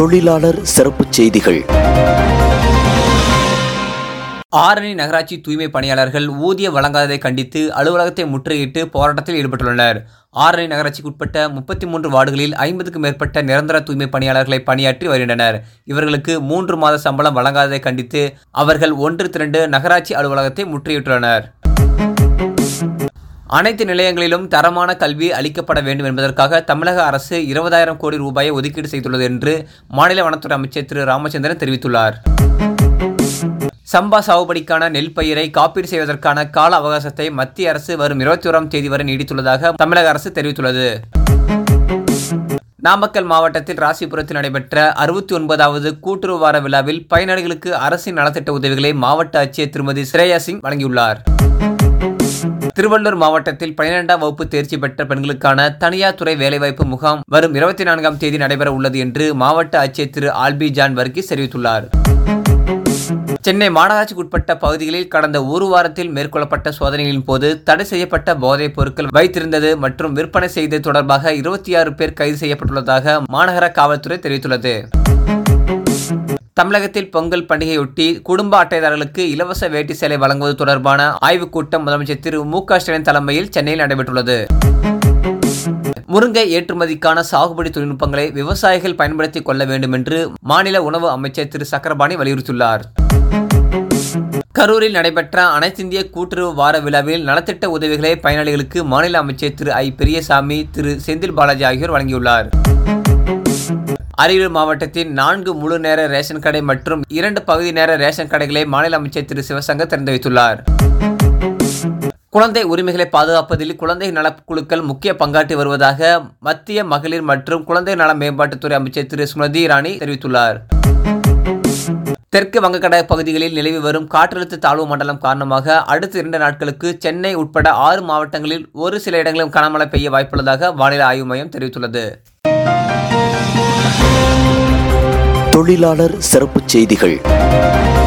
தொழிலாளர் சிறப்புச் செய்திகள் ஆரணி நகராட்சி தூய்மை பணியாளர்கள் ஊதிய வழங்காததை கண்டித்து அலுவலகத்தை முற்றுகையிட்டு போராட்டத்தில் ஈடுபட்டுள்ளனர் ஆரணி நகராட்சிக்கு உட்பட்ட முப்பத்தி மூன்று வார்டுகளில் ஐம்பதுக்கும் மேற்பட்ட நிரந்தர தூய்மை பணியாளர்களை பணியாற்றி வருகின்றனர் இவர்களுக்கு மூன்று மாத சம்பளம் வழங்காததை கண்டித்து அவர்கள் ஒன்று திரண்டு நகராட்சி அலுவலகத்தை முற்றுகையிட்டுள்ளனர் அனைத்து நிலையங்களிலும் தரமான கல்வி அளிக்கப்பட வேண்டும் என்பதற்காக தமிழக அரசு இருபதாயிரம் கோடி ரூபாயை ஒதுக்கீடு செய்துள்ளது என்று மாநில வனத்துறை அமைச்சர் திரு ராமச்சந்திரன் தெரிவித்துள்ளார் சம்பா சாகுபடிக்கான நெல் பயிரை காப்பீடு செய்வதற்கான கால அவகாசத்தை மத்திய அரசு வரும் இருபத்தி ஓராம் தேதி வரை நீடித்துள்ளதாக தமிழக அரசு தெரிவித்துள்ளது நாமக்கல் மாவட்டத்தில் ராசிபுரத்தில் நடைபெற்ற அறுபத்தி ஒன்பதாவது கூட்டுறவு வார விழாவில் பயனாளிகளுக்கு அரசின் நலத்திட்ட உதவிகளை மாவட்ட ஆட்சியர் திருமதி ஸ்ரேயா சிங் வழங்கியுள்ளார் திருவள்ளூர் மாவட்டத்தில் பனிரெண்டாம் வகுப்பு தேர்ச்சி பெற்ற பெண்களுக்கான தனியார் துறை வேலைவாய்ப்பு முகாம் வரும் இருபத்தி நான்காம் தேதி நடைபெற உள்ளது என்று மாவட்ட ஆட்சியர் திரு ஆல்பி ஜான் வர்கீஸ் தெரிவித்துள்ளார் சென்னை மாநகராட்சிக்கு உட்பட்ட பகுதிகளில் கடந்த ஒரு வாரத்தில் மேற்கொள்ளப்பட்ட சோதனைகளின் போது தடை செய்யப்பட்ட போதைப் பொருட்கள் வைத்திருந்தது மற்றும் விற்பனை செய்தது தொடர்பாக இருபத்தி ஆறு பேர் கைது செய்யப்பட்டுள்ளதாக மாநகர காவல்துறை தெரிவித்துள்ளது தமிழகத்தில் பொங்கல் பண்டிகையொட்டி குடும்ப அட்டைதாரர்களுக்கு இலவச வேட்டி சேலை வழங்குவது தொடர்பான ஆய்வுக் கூட்டம் முதலமைச்சர் திரு மு க ஸ்டாலின் தலைமையில் சென்னையில் நடைபெற்றுள்ளது முருங்கை ஏற்றுமதிக்கான சாகுபடி தொழில்நுட்பங்களை விவசாயிகள் பயன்படுத்திக் கொள்ள வேண்டும் என்று மாநில உணவு அமைச்சர் திரு சக்கரபாணி வலியுறுத்தியுள்ளார் கரூரில் நடைபெற்ற அனைத்திந்திய கூட்டுறவு வார விழாவில் நலத்திட்ட உதவிகளை பயனாளிகளுக்கு மாநில அமைச்சர் திரு ஐ பெரியசாமி திரு செந்தில் பாலாஜி ஆகியோர் வழங்கியுள்ளார் அரியலூர் மாவட்டத்தின் நான்கு முழு நேர ரேஷன் கடை மற்றும் இரண்டு பகுதி நேர ரேஷன் கடைகளை மாநில அமைச்சர் திரு சிவசங்கர் திறந்து வைத்துள்ளார் குழந்தை உரிமைகளை பாதுகாப்பதில் குழந்தை நலக்குழுக்கள் முக்கிய பங்காற்றி வருவதாக மத்திய மகளிர் மற்றும் குழந்தை நல மேம்பாட்டுத்துறை அமைச்சர் திரு ஸ்மிருதி இரானி தெரிவித்துள்ளார் தெற்கு வங்கக்கடல் பகுதிகளில் நிலவி வரும் காற்றழுத்த தாழ்வு மண்டலம் காரணமாக அடுத்த இரண்டு நாட்களுக்கு சென்னை உட்பட ஆறு மாவட்டங்களில் ஒரு சில இடங்களிலும் கனமழை பெய்ய வாய்ப்புள்ளதாக வானிலை ஆய்வு மையம் தெரிவித்துள்ளது தொழிலாளர் சிறப்புச் செய்திகள்